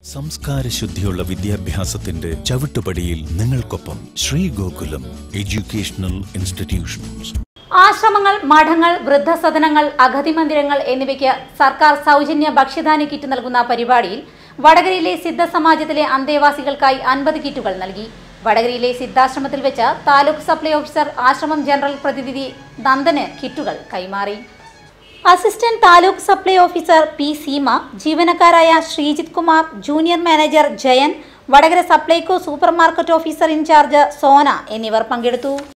സംസ്കാര ശുദ്ധിയുള്ള വിദ്യാഭ്യാസത്തിന്റെ ചവിട്ടുപടിയിൽ നിങ്ങൾക്കൊപ്പം ശ്രീ ഗോകുലം എഡ്യൂക്കേഷണൽ ഇൻസ്റ്റിറ്റ്യൂഷൻസ് ആശ്രമങ്ങൾ മഠങ്ങൾ വൃദ്ധസദനങ്ങൾ അഗതി മന്ദിരങ്ങൾ എന്നിവയ്ക്ക് സർക്കാർ സൗജന്യ ഭക്ഷ്യധാന്യ കിറ്റ് നൽകുന്ന പരിപാടിയിൽ വടകരയിലെ സിദ്ധ സമാജത്തിലെ അന്തേവാസികൾക്കായി അൻപത് കിറ്റുകൾ നൽകി വടകരയിലെ സിദ്ധാശ്രമത്തിൽ വെച്ച് താലൂക്ക് സപ്ലൈ ഓഫീസർ ആശ്രമം ജനറൽ പ്രതിനിധി നന്ദന് കിറ്റുകൾ കൈമാറി assistant taluk supply officer P Seema ജീവനക്കാരായ Sreejith Kumar junior manager Jayan Vadakara Supplyco super market officer in charge Sona എന്നിവർ പങ്കെടുത്തു